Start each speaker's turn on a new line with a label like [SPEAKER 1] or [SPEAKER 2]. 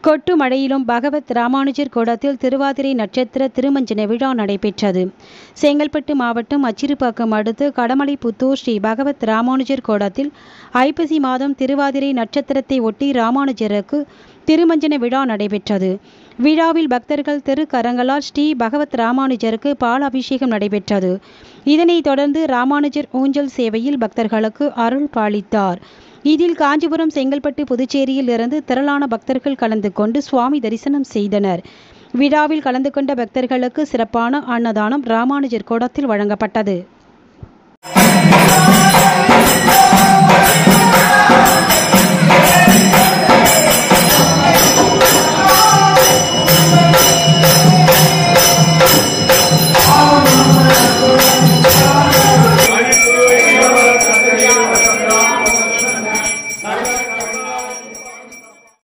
[SPEAKER 1] கொட்டு மழையிலும் பகவத் ராமானுஜர் கோடத்தில் திருவாதிரை நட்சத்திர திருமஞ்சன விழா நடைபெற்றது செங்கல்பட்டு மாவட்டம் அச்சிறுபாக்கம் அடுத்து கடமலைப்புத்தூர் ஸ்ரீ பகவத் ராமானுஜர் கோடத்தில் ஐப்பசி மாதம் திருவாதிரை நட்சத்திரத்தை ஒட்டி ராமானுஜருக்கு திருமஞ்சன விழா நடைபெற்றது விழாவில் பக்தர்கள் திருக்கரங்களால் ஸ்ரீ பகவத் ராமானுஜருக்கு பால் அபிஷேகம் நடைபெற்றது இதனைத் தொடர்ந்து ராமானுஜர் ஊஞ்சல் சேவையில் பக்தர்களுக்கு அருள் பாலித்தார் இதில் காஞ்சிபுரம் செங்கல்பட்டு புதுச்சேரியில் இருந்து திரளான பக்தர்கள் கலந்து கொண்டு சுவாமி தரிசனம் செய்தனர் விழாவில் கலந்து கொண்ட பக்தர்களுக்கு சிறப்பான அன்னதானம் ராமானுஜர் கோடத்தில் வழங்கப்பட்டது